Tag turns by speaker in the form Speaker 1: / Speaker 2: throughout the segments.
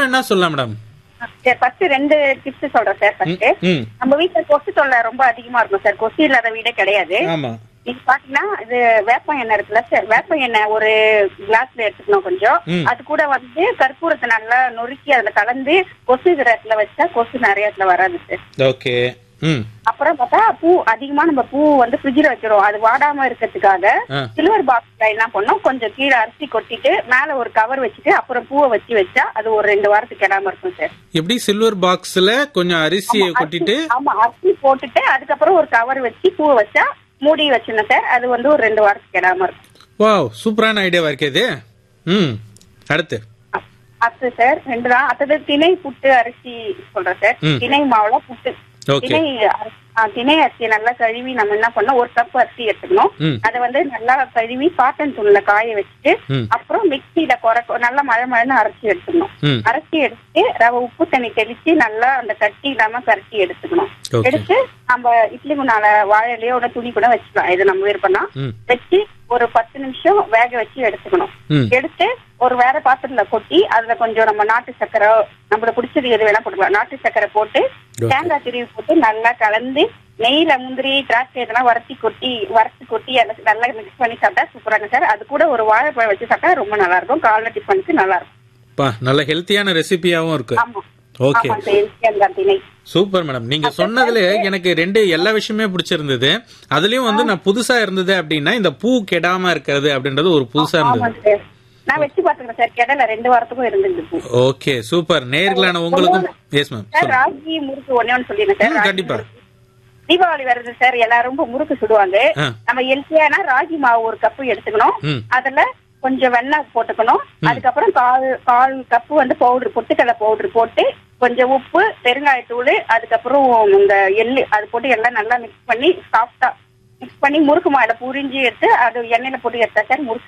Speaker 1: என்ன சொல்லலாம் madam
Speaker 2: sir first ரெண்டு டிப்ஸ் சொல்றேன் சார் ஃபர்ஸ்ட்
Speaker 1: ம்
Speaker 2: நம்ம வீட்டுல கொசு தொல்லை ரொம்ப அதிகமா இருக்கும் சார் கொசு இல்லாத வீடே கிடையாது
Speaker 1: ஆமா
Speaker 2: நீங்க பாத்தீங்கன்னா இது வேப்ப எண்ணெய் இருக்குல்ல சார் வேப்ப எண்ணெய் ஒரு கிளாஸ்ல எடுத்துக்கணும் கொஞ்சம்
Speaker 1: ம்.
Speaker 2: அது கூட வந்து கற்பூரத்தை நல்லா நொறுக்கி அதுல கலந்து கொசு இருக்கிற இடத்துல வச்சா கொசு நிறைய இடத்துல வராது சார்
Speaker 1: ஓகே ம்
Speaker 2: அப்புறம் பார்த்தா பூ அதிகமா நம்ம பூ வந்து ஃப்ரிட்ஜில் வைக்கிறோம் அது வாடாம இருக்கிறதுக்காக
Speaker 1: ஆ.
Speaker 2: சில்வர் பாக்ஸ்ல என்ன பண்ணோம் கொஞ்சம் கீழே அரிசி கொட்டிட்டு மேல ஒரு கவர் வச்சுட்டு அப்புறம் பூவை வச்சு வச்சா அது ஒரு ரெண்டு வாரத்துக்கு கெடாம இருக்கும் சார்
Speaker 1: எப்படி சில்வர் பாக்ஸ்ல கொஞ்சம் அரிசியை கொட்டிட்டு
Speaker 2: அரிசி- ஆமா அரிசி போட்டுட்டு அதுக்கப்புறம் ஒரு கவர் வச்சு பூவை வச்சா மூடி வச்சிருந்தேன் சார் அது வந்து ஒரு ரெண்டு வாரத்துக்கு கெடாம இருக்கும்
Speaker 1: வாவ் சூப்பரான ஐடியாவா இருக்கே இது ம் அடுத்து
Speaker 2: அ- அத்து சார் ரெண்டு தான் அடுத்தது திணை புட்டு அரிசி சொல்றேன் சார்
Speaker 1: ம்.
Speaker 2: திணை மாவுல புட்டு
Speaker 1: Okay.
Speaker 2: திணை அரி- ஆ, திணை அரிசியை நல்லா கழுவி நம்ம என்ன பண்ணோம் ஒரு கப் அரிசி எடுத்துக்கணும்
Speaker 1: ம்.
Speaker 2: அதை வந்து நல்லா கழுவி காட்டன் தூள்ல காய வச்சுட்டு
Speaker 1: ம்.
Speaker 2: அப்புறம் மிக்சியில குறை நல்லா மழை மழைன்னு அரைச்சி எடுத்துக்கணும்
Speaker 1: ம்.
Speaker 2: அரைச்சி எடுத்து ரவை உப்பு தண்ணி தெளிச்சு நல்லா அந்த கட்டி இல்லாம கரட்டி எடுத்துக்கணும்
Speaker 1: Okay.
Speaker 2: எடுத்து நம்ம இட்லி குண்டால வாழையிலயோ ஒரு துணி கூட வச்சுக்கலாம் இது நம்ம விருப்பம்னா
Speaker 1: ம்.
Speaker 2: வச்சு ஒரு பத்து நிமிஷம் வேக வச்சு எடுத்துக்கணும்
Speaker 1: ம்.
Speaker 2: எடுத்து ஒரு வேற பாத்திரத்துல கொட்டி அதுல கொஞ்சம் நம்ம நாட்டு சக்கரை நம்மளுக்கு பிடிச்சது எது வேணா போட்டுக்கலாம் நாட்டு சக்கரை போட்டு
Speaker 1: Okay.
Speaker 2: தேங்காய் திருவி போட்டு நல்லா கலந்து நெய்ல முந்திரி திராட்சை இதெல்லாம் வறுத்தி கொட்டி வறுத்து கொட்டி அதை நல்லா மிக்ஸ் பண்ணி சாப்பிட்டா சூப்பராங்க சார் அது கூட ஒரு வாழைப்பழம் வச்சு சாப்பிட்டா ரொம்ப நல்லா இருக்கும் காலைல டிஃபனுக்கு நல்லா இருக்கும்
Speaker 1: பா நல்ல ஹெல்த்தியான ரெசிபியாவும் இருக்கு
Speaker 2: ஆமா
Speaker 1: ஓகே
Speaker 2: ஆமா சார் அந்த திணை
Speaker 1: சூப்பர் மேடம் நீங்க சொன்னதுல எனக்கு ரெண்டு எல்லா விஷயமே பிடிச்சிருந்தது அதுலயும் வந்து நான் புதுசா இருந்தது அப்படின்னா இந்த பூ கெடாம இருக்கிறது அப்படின்றது ஒரு புதுசா
Speaker 2: ஆமா
Speaker 1: இருந்தது
Speaker 2: சார் நான் வச்சு பாத்துக்கிறேன் சார் கிடல ரெண்டு வாரத்துக்கும் இருந்துருக்கு
Speaker 1: ஓகே சூப்பர் நேர்களான உங்களுக்கும் எஸ் மேம்
Speaker 2: சார் ராகி முறுக்கு ஒண்ணே ஒண்ணு சொல்லிடுறேன் சார்
Speaker 1: ம்,
Speaker 2: ராகி
Speaker 1: கண்டிப்பா.
Speaker 2: முறுக்கு. தீபாவளி வருது சார் எல்லாரும் ரொம்ப முறுக்கு சுடுவாங்க
Speaker 1: ஆ.
Speaker 2: நம்ம ஹெல்த்தியான ராகி மாவு ஒரு கப்பு எடுத்துக்கணும்
Speaker 1: ம்.
Speaker 2: அதுல கொஞ்சம் வெண்ணெய் போட்டுக்கணும் அதுக்கப்புறம் கால் கால் கப்பு வந்து பவுடர் பொட்டுக்கடலை பவுடர் போட்டு கொஞ்சம் உப்பு பெருங்காயத்தூள் அதுக்கப்புறம் இந்த எள்ளு அது போட்டு எல்லாம் நல்லா மிக்ஸ் பண்ணி சாஃப்டா மிக்ஸ் பண்ணி முறுக்கு மாவுல புரிஞ்சு எடுத்து அது எண்ணெயில போட்டு எடுத்தா சார் முறுக்கு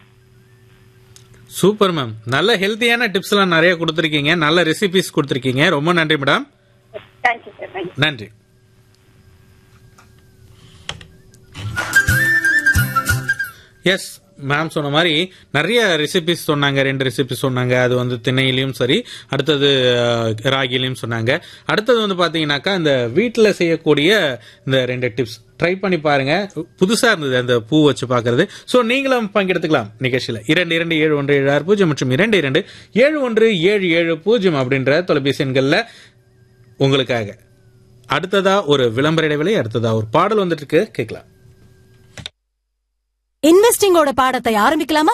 Speaker 1: சூப்பர் மேம் நல்ல ஹெல்த்தியான டிப்ஸ் எல்லாம் நிறைய கொடுத்துருக்கீங்க நல்ல ரெசிபிஸ் கொடுத்துருக்கீங்க ரொம்ப நன்றி மேடம்
Speaker 2: தேங்க்யூ சார் தேங்க்யூ
Speaker 1: நன்றி எஸ் மேம் சொன்ன மாதிரி நிறைய ரெசிபிஸ் சொன்னாங்க ரெண்டு ரெசிபிஸ் சொன்னாங்க அது வந்து திணையிலையும் சரி அடுத்தது அஹ், ராகிலையும் சொன்னாங்க அடுத்தது வந்து பாத்தீங்கன்னாக்கா இந்த வீட்டில் செய்யக்கூடிய இந்த ரெண்டு டிப்ஸ் ட்ரை பண்ணி பாருங்க புதுசா இருந்தது அந்த பூ வச்சு பார்க்கிறது ஸோ நீங்களும் பங்கெடுத்துக்கலாம் நிகழ்ச்சியில் இரண்டு இரண்டு ஏழு ஒன்று ஏழு ஆறு பூஜ்ஜியம் மற்றும் இரண்டு இரண்டு ஏழு ஒன்று ஏழு ஏழு பூஜ்ஜியம் அப்படின்ற தொலைபேசி எண்களில் உங்களுக்காக அடுத்ததா ஒரு விளம்பர இடைவேளை அடுத்ததா ஒரு பாடல் வந்துட்டு இருக்கு கேட்கலாம்
Speaker 3: இன்வெஸ்டிங்கோட பாடத்தை ஆரம்பிக்கலாமா